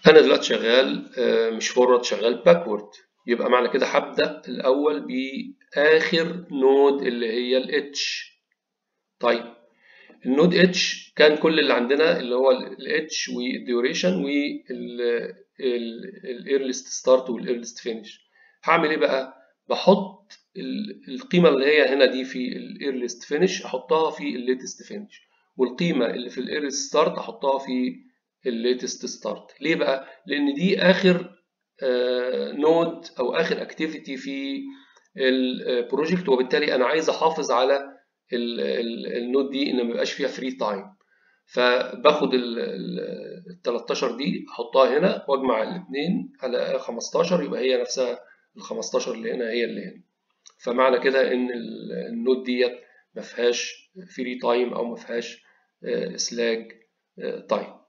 انا دلوقتي شغال مش فورورد شغال باكورد يبقى معنى كده هبدا الاول باخر نود اللي هي الاتش طيب النود اتش كان كل اللي عندنا اللي هو الاتش والديوريشن والايرليست ستارت والايرليست فينيش هعمل ايه بقى بحط القيمه اللي هي هنا دي في الايرليست فينيش احطها في الليتست فينيش والقيمه اللي في الايرليست ستارت احطها في الليتست ستارت ليه بقى لان دي اخر نود او اخر اكتيفيتي في البروجكت وبالتالي انا عايز احافظ على النود دي ان ما يبقاش فيها فري تايم فباخد ال 13 دي احطها هنا واجمع الاثنين على 15 يبقى هي نفسها ال 15 اللي هنا هي اللي هنا فمعنى كده ان النود ديت ما فيهاش فري تايم او ما فيهاش سلاج تايم